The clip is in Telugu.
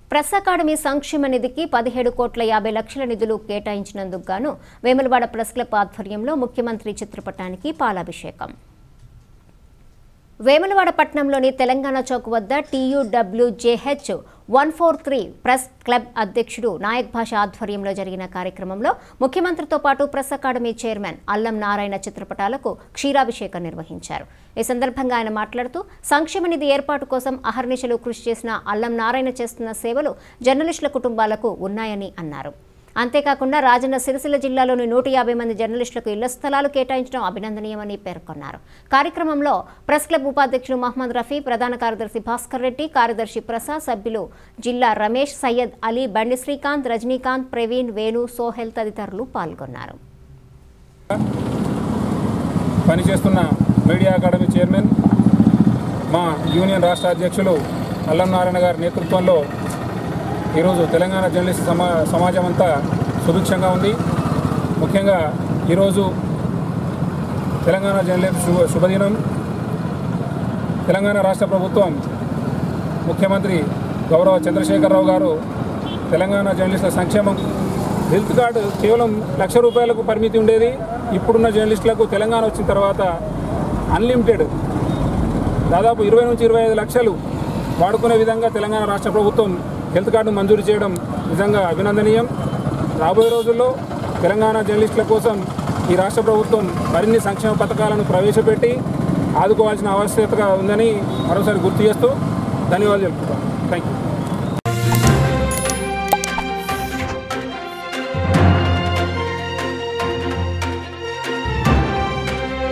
ప్రెస్ అకాడమీ సంక్షేమ నిధికి పదిహేడు కోట్ల యాభై లక్షల నిధులు కేటాయించినందుకు గాను వేములవాడ ప్రెస్ క్లబ్ ఆధ్వర్యంలో ముఖ్యమంత్రి చిత్రపటానికి పాలాభిషేకం వేములవాడ పట్టణంలోని తెలంగాణ చౌక్ వద్ద TUWJH one four three press club అధ్యక్షుడు నాయక్ భాష ఆధ్వర్యంలో జరిగిన కార్యక్రమంలో ముఖ్యమంత్రితో పాటు ప్రెస్ అకాడమీ చైర్మన్ అల్లం నారాయణ చిత్రపటాలకు క్షీరాభిషేకం నిర్వహించారు ఈ సందర్భంగా ఆయన మాట్లాడుతూ సంక్షేమ నిధి ఏర్పాటు కోసం అహర్నిశలు కృషి చేసిన అల్లం నారాయణ చేస్తున్న సేవలు జర్నలిస్టుల కుటుంబాలకు ఉన్నాయని అన్నారు అంతేకాకుండా రాజన్న సిరిసిల్ల జిల్లాలోని నూట యాభై మంది జర్నలిస్టులకు ఇళ్ల స్థలాలు కేటాయించడం అభినందనీయమని పేర్కొన్నారు కార్యక్రమంలో ప్రెస్ క్లబ్ ఉపాధ్యక్షుడు మహమ్మద్ రఫీ ప్రధాన కార్యదర్శి భాస్కర్ రెడ్డి కార్యదర్శి ప్రసాద్ సభ్యులు జిల్లా రమేష్ సయ్యద్ అలీ బండి శ్రీకాంత్ రజనీకాంత్ ప్రవీణ్ వేణు సోహెల్ తదితరులు పాల్గొన్నారు పనిచేస్తున్న మీడియా అకాడమీ చైర్మన్ మా యూనియన్ రాష్ట్ర అధ్యక్షులు అల్లం నారాయణ గారి నేతృత్వంలో ఈరోజు తెలంగాణ జర్నలిస్ట్ సమా సమాజం అంతా సుభిక్షంగా ఉంది ముఖ్యంగా ఈరోజు తెలంగాణ జర్నలిస్ట్ శుభ శుభదినం తెలంగాణ రాష్ట్ర ప్రభుత్వం ముఖ్యమంత్రి గౌరవ చంద్రశేఖరరావు గారు తెలంగాణ జర్నలిస్టుల సంక్షేమం హెల్త్ కార్డు కేవలం లక్ష రూపాయలకు పరిమితి ఉండేది ఇప్పుడున్న జర్నలిస్టులకు తెలంగాణ వచ్చిన తర్వాత అన్లిమిటెడ్ దాదాపు ఇరవై నుంచి ఇరవై ఐదు లక్షలు వాడుకునే విధంగా తెలంగాణ రాష్ట్ర ప్రభుత్వం హెల్త్ కార్డు మంజూరు చేయడం నిజంగా అభినందనీయం రాబోయే రోజుల్లో తెలంగాణ జర్నలిస్టుల కోసం ఈ రాష్ట్ర ప్రభుత్వం మరిన్ని సంక్షేమ పథకాలను ప్రవేశపెట్టి ఆదుకోవాల్సిన ఆవశ్యకత ఉందని మరోసారి గుర్తు చేస్తూ ధన్యవాదాలు తెలుపుతాను థ్యాంక్ యూ